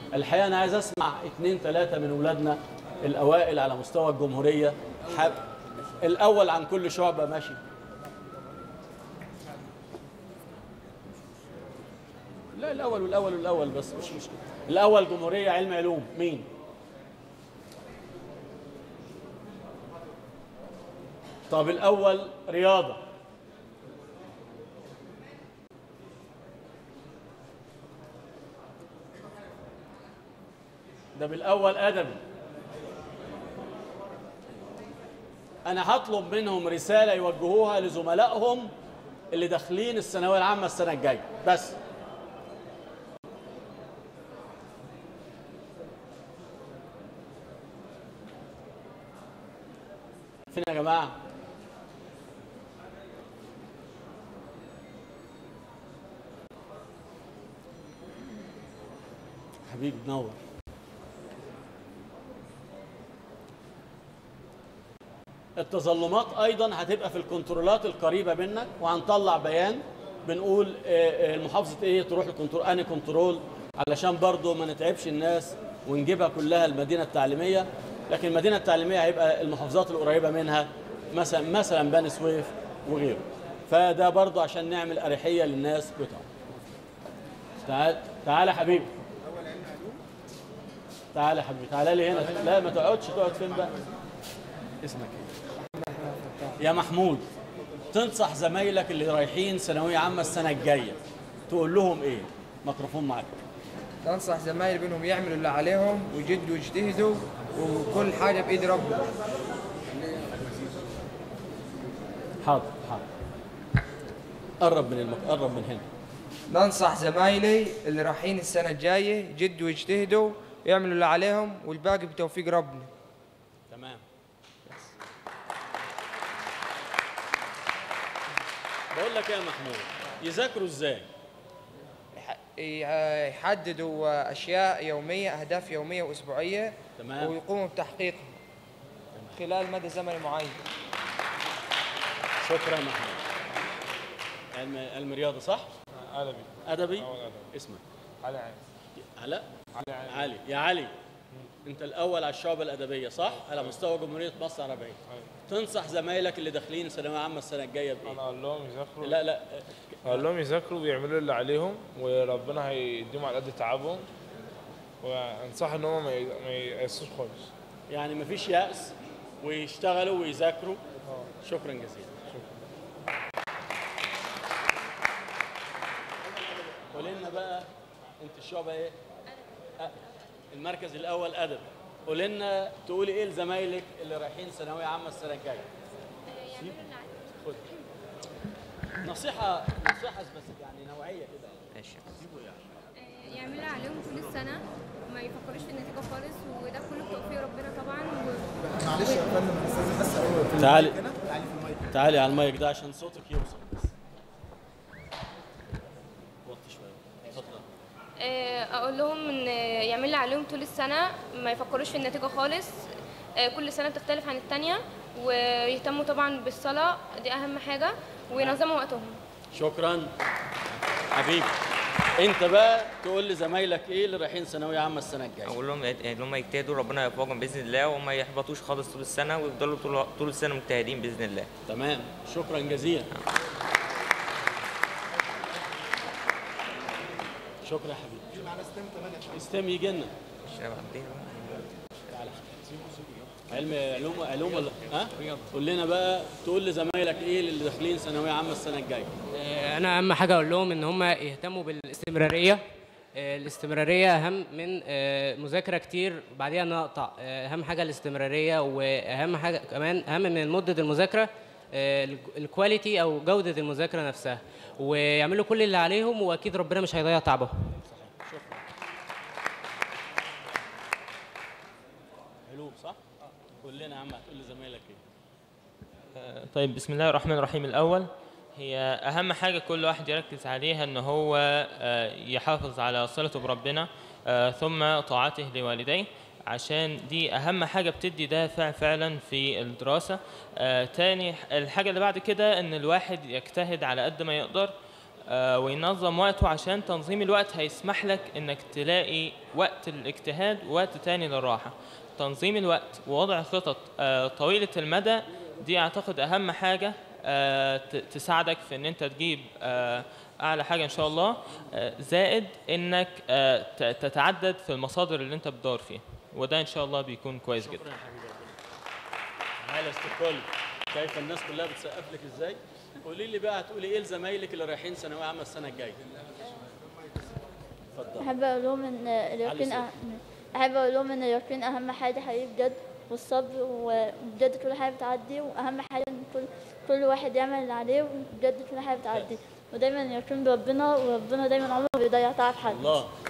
الحقيقه انا عايز اسمع اثنين ثلاثه من اولادنا الاوائل على مستوى الجمهوريه حاب الاول عن كل شعبه ماشي لا الاول والاول والاول بس مش مشكله الاول جمهوريه علم علوم مين طب الاول رياضه ده بالاول ادبي انا هطلب منهم رساله يوجهوها لزملائهم اللي داخلين الثانويه العامه السنه الجايه بس فين يا جماعه حبيبي نور التظلمات ايضا هتبقى في الكنترولات القريبه منك وهنطلع بيان بنقول آه، آه، المحافظه ايه تروح لكنترول اني كنترول علشان برضو ما نتعبش الناس ونجيبها كلها المدينه التعليميه لكن المدينه التعليميه هيبقى المحافظات القريبه منها مثلا مثلا بني سويف وغيره فده برضو عشان نعمل اريحيه للناس بتوع تعال تعال يا حبيبي تعال يا حبيبي تعال لي هنا لا ما تقعدش تقعد فين بقى اسمك ايه يا محمود تنصح زمايلك اللي رايحين ثانويه عامه السنه الجايه تقول لهم ايه ميكروفون معاك ننصح زمايلي بانهم يعملوا اللي عليهم ويجدوا ويجتهدوا وكل حاجه بايد ربنا حاضر حاضر قرب من المك... قرب من هنا ننصح زمايلي اللي رايحين السنه الجايه يجدوا ويجتهدوا ويعملوا اللي عليهم والباقي بتوفيق ربنا تمام بقول لك ايه يا محمود يذاكروا ازاي يح- ي- يحددوا اشياء يوميه اهداف يوميه واسبوعيه تمام. ويقوموا بتحقيقها خلال مدى زمني معين شكرا يا محمود علم علم رياضه صح ادبي ادبي اول ادبي اسمك علي عين علاء علي عين علي يا علي انت الاول على الشعب الادبيه صح على مستوى جمهوريه مصر العربيه أيوة. تنصح زمايلك اللي داخلين ثانويه عامه السنه الجايه انا بايه اقول لهم يذاكروا لا لا اقول لهم يذاكروا ويعملوا اللي عليهم وربنا هيديهم على قد تعبهم وانصح ان هم ما ي- ما ييأسوش خالص يعني مفيش يأس ويشتغلوا ويذاكروا شكرا جزيلا قول لنا بقى انت الشعبة ايه؟ أ- المركز الاول ادب قول لنا تقولي ايه لزمايلك اللي رايحين ثانويه عامه السنه الجايه سيب. خد نصيحه نصيحه بس يعني نوعيه كده ماشي سيبوا يعني يعملوا عليهم طول السنة وما يفكروش في النتيجة خالص وده كله بتوفيق ربنا طبعا و... معلش يا فندم استاذ بس أقول في تعالي. المايك هنا. تعالي في المايك تعالي على المايك ده عشان صوتك يوصل بس وطي شويه اتفضل آه، اقول لهم ان يعملوا عليهم طول السنة ما يفكروش في النتيجة خالص آه، كل سنة بتختلف عن التانية ويهتموا طبعا بالصلاة دي اهم حاجة وينظموا وقتهم شكرا حبيبي انت بقى تقول لزمايلك ايه اللي رايحين ثانويه عامه السنه الجايه اقول لهم ان هم يجتهدوا ربنا يوفقهم باذن الله وما يحبطوش خالص طول السنه ويفضلوا طول طول السنه مجتهدين باذن الله تمام شكرا جزيلا شكرا يا حبيبي معنا ستيم كمان يا شباب. استم يجي لنا مش أنا بعدين بقى. تعالى علم علوم علوم ولا ها قول لنا بقى تقول لزمايلك ايه اللي داخلين ثانويه عامه السنه الجايه انا اهم حاجه اقول لهم ان هم يهتموا بالاستمراريه آه، الاستمراريه اهم من آه، مذاكره كتير بعديها نقطع آه، اهم حاجه الاستمراريه واهم حاجه كمان اهم من مده المذاكره آه، الج- الكواليتي او جوده المذاكره نفسها ويعملوا كل اللي عليهم واكيد ربنا مش هيضيع تعبهم شكرا علوم صح قول لنا يا عم هتقول لزمايلك ايه طيب بسم الله الرحمن الرحيم الأول هي أهم حاجة كل واحد يركز عليها إن هو آه، يحافظ على صلته بربنا آه، ثم طاعته لوالديه عشان دي أهم حاجة بتدي دافع فعلا في الدراسة آه، تاني الحاجة اللي بعد كده إن الواحد يجتهد على قد ما يقدر آه، وينظم وقته عشان تنظيم الوقت هيسمح لك انك تلاقي وقت الاجتهاد ووقت تاني للراحة تنظيم الوقت ووضع خطط آه، طويلة المدى دي اعتقد اهم حاجة آه، ت- تساعدك في ان انت تجيب آه، اعلى حاجة ان شاء الله آه، زائد انك آه، ت- تتعدد في المصادر اللي انت بتدور فيها وده ان شاء الله بيكون كويس جدا شكرا يا حبيبي هلا استقبال شايفه الناس كلها بتسقف لك ازاي قولي لي بقى هتقولي ايه لزمايلك اللي رايحين ثانويه عامه السنه الجايه اتفضل احب اقول لهم ان اليقين علي أه... احب اقول لهم ان اليقين اهم حاجه حقيقي بجد والصبر وبجد كل حاجه بتعدي واهم حاجه ان كل كل واحد يعمل اللي عليه وبجد كل حاجه بتعدي ودايما اليقين بربنا وربنا دايما عمره ما بيضيع تعب حد الله